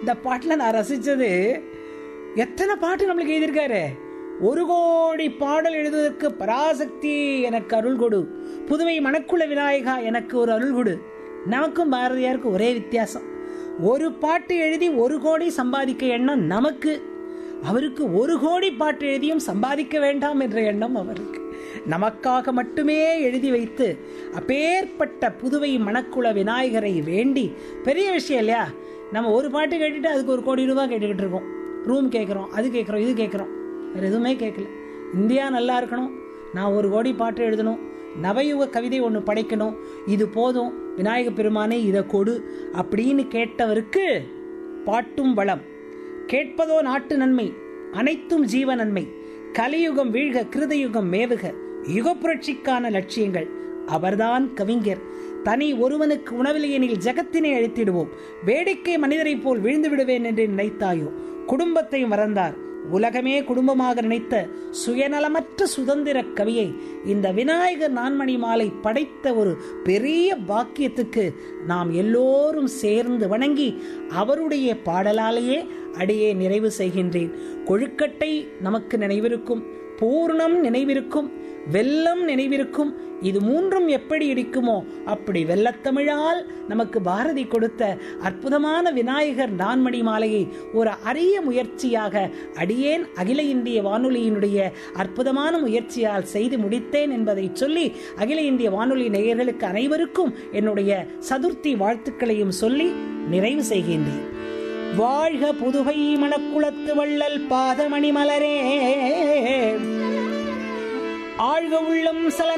இந்த பாட்டுல நான் ரசிச்சது எத்தனை பாட்டு நம்மளுக்கு எழுதியிருக்காரு ஒரு கோடி பாடல் எழுதுவதற்கு பராசக்தி எனக்கு அருள் கொடு புதுவை மணக்குள விநாயகா எனக்கு ஒரு அருள் கொடு நமக்கும் பாரதியாருக்கும் ஒரே வித்தியாசம் ஒரு பாட்டு எழுதி ஒரு கோடி சம்பாதிக்க எண்ணம் நமக்கு அவருக்கு ஒரு கோடி பாட்டு எழுதியும் சம்பாதிக்க வேண்டாம் என்ற எண்ணம் அவருக்கு நமக்காக மட்டுமே எழுதி வைத்து அப்பேற்பட்ட புதுவை மணக்குள விநாயகரை வேண்டி பெரிய விஷயம் இல்லையா நம்ம ஒரு பாட்டு கேட்டுட்டு அதுக்கு ஒரு கோடி ரூபாய் கேட்டுக்கிட்டு இருக்கோம் ரூம் கேட்குறோம் அது கேட்குறோம் இது கேட்குறோம் வேறு எதுவுமே கேட்கல இந்தியா நல்லா இருக்கணும் நான் ஒரு கோடி பாட்டு எழுதணும் நவயுக கவிதை ஒன்று படைக்கணும் இது போதும் விநாயக பெருமானே இதை கொடு அப்படின்னு கேட்டவருக்கு பாட்டும் வளம் கேட்பதோ நாட்டு நன்மை அனைத்தும் ஜீவ நன்மை கலியுகம் வீழ்க கிருதயுகம் மேவுக யுகப்புரட்சிக்கான லட்சியங்கள் அவர்தான் கவிஞர் தனி ஒருவனுக்கு உணவில்லையெனில் ஜகத்தினை அழித்திடுவோம் வேடிக்கை மனிதரைப் போல் விழுந்து விடுவேன் என்று நினைத்தாயோ குடும்பத்தை மறந்தார் உலகமே குடும்பமாக நினைத்த சுயநலமற்ற சுதந்திர கவியை இந்த விநாயகர் நான்மணி மாலை படைத்த ஒரு பெரிய பாக்கியத்துக்கு நாம் எல்லோரும் சேர்ந்து வணங்கி அவருடைய பாடலாலேயே அடியே நிறைவு செய்கின்றேன் கொழுக்கட்டை நமக்கு நினைவிருக்கும் பூர்ணம் நினைவிருக்கும் வெள்ளம் நினைவிருக்கும் இது மூன்றும் எப்படி இருக்குமோ அப்படி வெள்ளத்தமிழால் நமக்கு பாரதி கொடுத்த அற்புதமான விநாயகர் நான்மணி மாலையை ஒரு அரிய முயற்சியாக அடியேன் அகில இந்திய வானொலியினுடைய அற்புதமான முயற்சியால் செய்து முடித்தேன் என்பதை சொல்லி அகில இந்திய வானொலி நேயர்களுக்கு அனைவருக்கும் என்னுடைய சதுர்த்தி வாழ்த்துக்களையும் சொல்லி நிறைவு செய்கின்றேன் வாழ்க புதுவை மணக்குளத்து வள்ளல் பாதமணி மலரே ஆழ்க உள்ளம் சலன